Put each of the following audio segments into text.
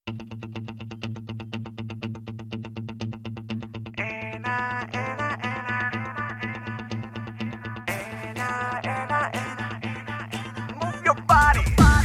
Move your body.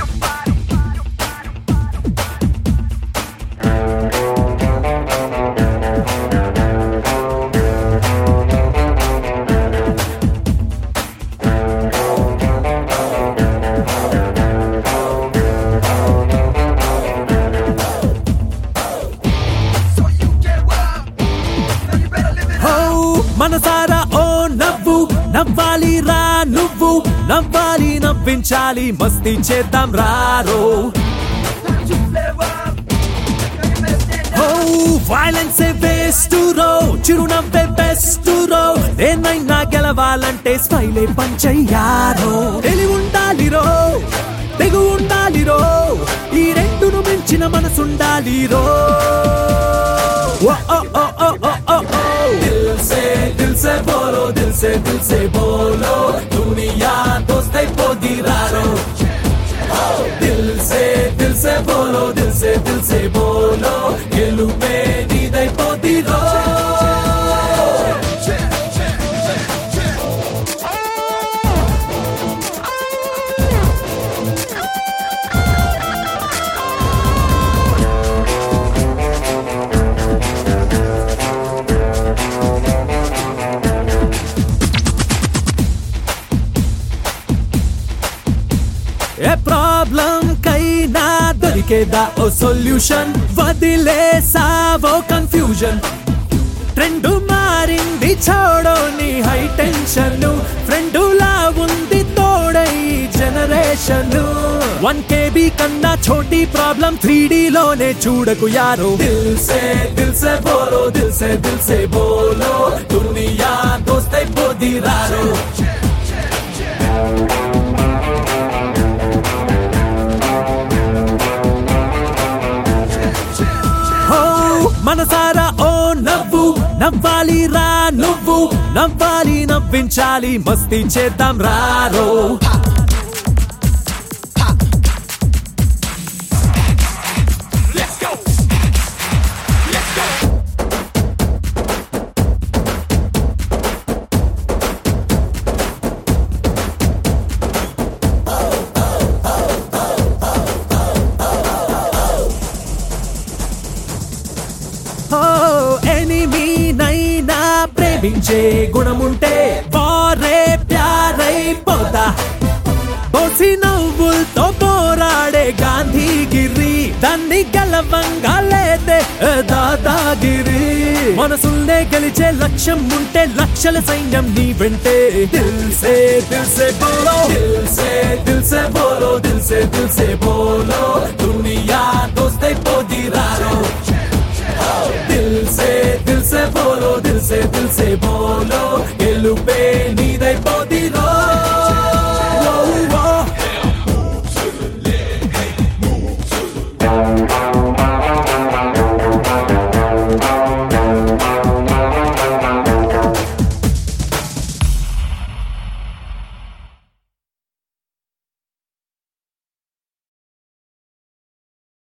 So you get what up. Now you better live it హో మనసారా ఓ నవ్వు నవ్వాలి రా నువ్వు నవ్వాలి నవ్వించాలి మస్తీ చేద్దాం రారో Time to flare up. Now you better stand ho violence waste రో చిరునవ్వే బెస్ట్ రో దేన్నైనా గెలవాలంటే స్మైలే పంచయ్యారో తెలివి ఉండాలి రో తెగు ఉండాలి రో ఈ రెండును మించిన మనసుండాలి రో ఓ ఓ ఓ ఓ ఓ ఓ ఓ దిల్ సే దిల్ సే బోలో దిల్ సే దిల్ సే బోలో దునియా దోస్తై పోదిరారో దిల్ సే దిల్ సే బోలో దిల్ సే దిల్ సే బోలో గెలుపే నీదైపోతిరో ఏ ప్రాబ్లం కైనా దొరికేదా ఓ సొల్యూషన్ వదిలేసావో కన్ఫ్యూజన్ ట్రెండ్ మారింది చూడో నీ హై టెన్షన్ ఫ్రెండ్ లా ఉంది తోడై జనరేషన్ వన్ కేబీ కన్నా చోటీ ప్రాబ్లం త్రీ లోనే చూడకు యారో దిల్ సే దిల్ సే బోలో దిల్ సే దిల్ సే బోలో దునియా దోస్తై పోదిరారో హో మనసారా ఓ నవ్వు నవ్వాలి రా నువ్వు నవ్వాలి నవ్వించాలి మస్తీ చేద్దాం రారో Let's go. Let's go. Oh enemy నైనా ప్రేమించే గుణముంటే వారే ప్యారై పోతా బోసి నవ్వులతో పోరాడే గాంధీగిరి దాన్ని గెలవంగా లేదే ఏ దాదాగిరి మనసుల్నే గెలిచే లక్ష్యం ఉంటే లక్షల సైన్యం నీ వెంటే దిల్ సే దిల్ సే బోలో దిల్ సే దిల్ సే బోలో దిల్ సే దిల్ సే బోలో దునియా దోస్తే పోదిరారో दिल से दिल से बोलो दिल से दिल से बोलो